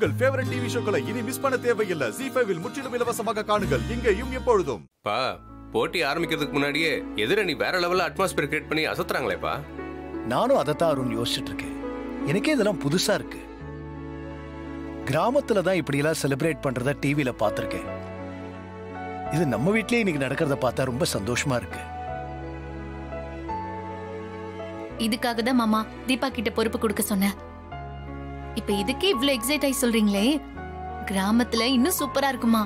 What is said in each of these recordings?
உங்கள் favourite TV ஷோக்களை இனி miss பண்ண தேவையில்லை ஜி ஃபைவில் முற்றிலும் இலவசமாக காணுங்கள் இங்கேயும் எப்பொழுதும் பா போட்டி ஆரம்பிக்கிறதுக்கு முன்னாடியே எதிரணி வேற லெவல்ல அட்மாஸ்பியர் கிரியேட் பண்ணி அசத்துறாங்களேப்பா நானும் அதைத்தான் அருண் யோசிச்சுட்டு இருக்கேன் எனக்கே இதெல்லாம் புதுசா இருக்கு கிராமத்துல தான் இப்படியெல்லாம் செலிப்ரேட் பண்றத டிவியில பார்த்திருக்கேன் இது நம்ம வீட்லயே இன்னைக்கு நடக்கிறத பார்த்தா ரொம்ப சந்தோஷமா இருக்கு இதுக்காக தான் மாமா தீபா கிட்ட பொறுப்பு கொடுக்க சொன்னேன் இப்ப இதுக்கே இவ்ளோ எக்ஸைட் ஆகி சொல்றீங்களே கிராமத்துல இன்னும் சூப்பரா இருக்குமா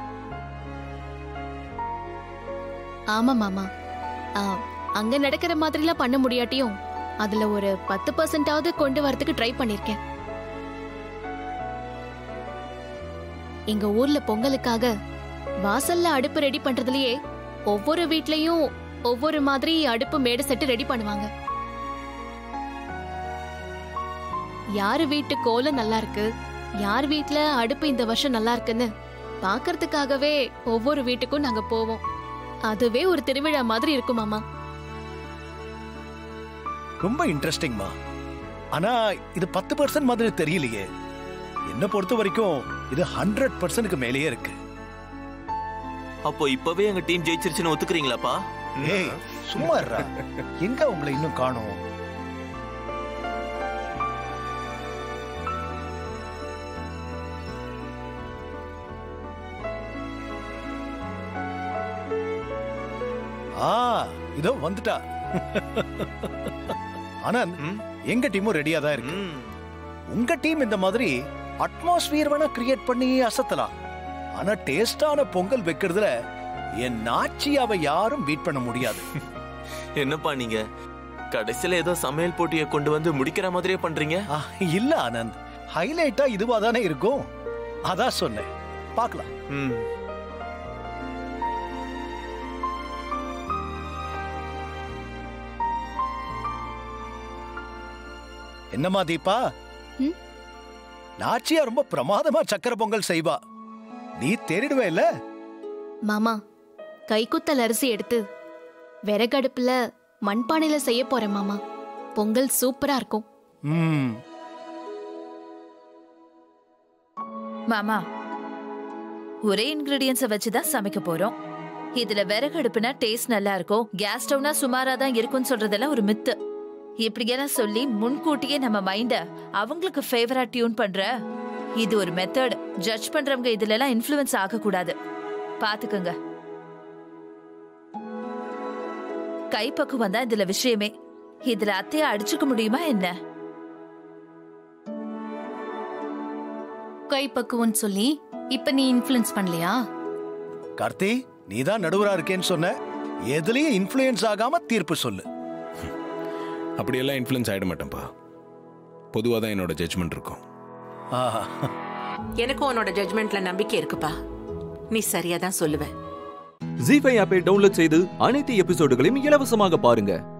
ஆமா மாமா ஆ, அங்க நடக்கிற மாதிரிலாம் பண்ண முடியாட்டியும் அதுல ஒரு பத்து பர்சன்டாவது கொண்டு வரதுக்கு ட்ரை பண்ணிருக்கேன் எங்க ஊர்ல பொங்கலுக்காக வாசல்ல அடுப்பு ரெடி பண்றதுலயே ஒவ்வொரு வீட்லயும் ஒவ்வொரு மாதிரி அடுப்பு மேடு செட்டு ரெடி பண்ணுவாங்க யார் வீட்டு கோலம் நல்லா இருக்கு யார் வீட்ல அடுப்பு இந்த வருஷம் நல்லா இருக்குன்னு பாக்குறதுக்காகவே ஒவ்வொரு வீட்டுக்கும் நாங்க போவோம் அதுவே ஒரு திருவிழா மாதிரி இருக்கும் மாமா ரொம்ப இன்ட்ரெஸ்டிங்மா ஆனா இது பத்து பர்சன்ட் மாதிரி தெரியலையே என்ன பொறுத்த வரைக்கும் இது ஹண்ட்ரட் பர்சன்ட்க்கு மேலேயே இருக்கு அப்போ இப்பவே எங்க டீம் ஜெயிச்சிருச்சுன்னு ஒத்துக்கிறீங்களாப்பா ஏய் சும்மா இருடா எங்க உங்களை இன்னும் காணோம் ஆ இதோ வந்துட்டா ஆனந்த் ம்? எங்க டீமும் ரெடியா தான் இருக்கு ம். உங்க டீம் இந்த மாதிரி அட்மாஸ்பியர் வேணா கிரியேட் பண்ணி அசத்தலாம் ஆனா டேஸ்டான பொங்கல் வைக்கிறதுல என் நாச்சியாவை யாரும் பீட் பண்ண முடியாது என்னப்பா நீங்க கடைசியில ஏதோ சமையல் போட்டியை கொண்டு வந்து முடிக்கிற மாதிரியே பண்றீங்க ஆ, இல்ல ஆனந்த் ஹைலைட்டா இதுவா தானே இருக்கும் அதான் சொன்னேன் பார்க்கலாம் ம். என்னம்மா தீபா ம்? நாச்சியா ரொம்ப பிரமாதமா சக்கரை பொங்கல் செய்வா நீ தேறிடுவே இல்ல மாமா கைக்குத்தல் அரிசி எடுத்து விறகடுப்புல மண்பானையில செய்ய போறேன் மாமா பொங்கல் சூப்பரா இருக்கும் ம் மாமா ஒரே இன்கிரீடியன்ஸை வச்சு தான் சமைக்க போறோம் இதுல விறகு அடுப்புனா டேஸ்ட் நல்லா இருக்கும் கேஸ் ஸ்டவ்னா சுமாரா தான் இருக்கும்னு சொல்றதெல்லாம் ஒரு மித்து இப்படியெல்லாம் சொல்லி முன்கூட்டியே நம்ம மைண்ட அவங்களுக்கு ஃபேவரா டியூன் பண்ற இது ஒரு மெத்தட் ஜட்ஜ் பண்றவங்க இதுல எல்லாம் இன்ஃப்ளூயன்ஸ் ஆக கூடாது பாத்துக்கோங்க கைப்பக்குவம் தான் இதுல விஷயமே இதுல அத்தைய அடிச்சுக்க முடியுமா என்ன கை பக்குவம்னு சொல்லி இப்ப நீ இன்ஃப்ளூயன்ஸ் பண்ணலையா கார்த்தி நீ தான் நடுவரா இருக்கேன்னு சொன்ன எதுலயும் இன்ஃப்ளூயன்ஸ் ஆகாம தீர்ப்பு சொல்லு அப்படியெல்லாம் இன்ஃப்ளூயன்ஸ் ஆயிட மாட்டேன்ப்பா பொதுவாக தான் என்னோட ஜட்ஜ்மெண்ட் இருக்கும் ஆஹா எனக்கும் உன்னோட ஜட்மெண்ட்ல நம்பிக்கை இருக்குப்பா நீ சரியா தான் சொல்லுவ ஜி ஃபைவ் ஆப்பை டவுன்லோட் செய்து அனைத்து எபிசோடுகளையும் இலவசமாக பாருங்க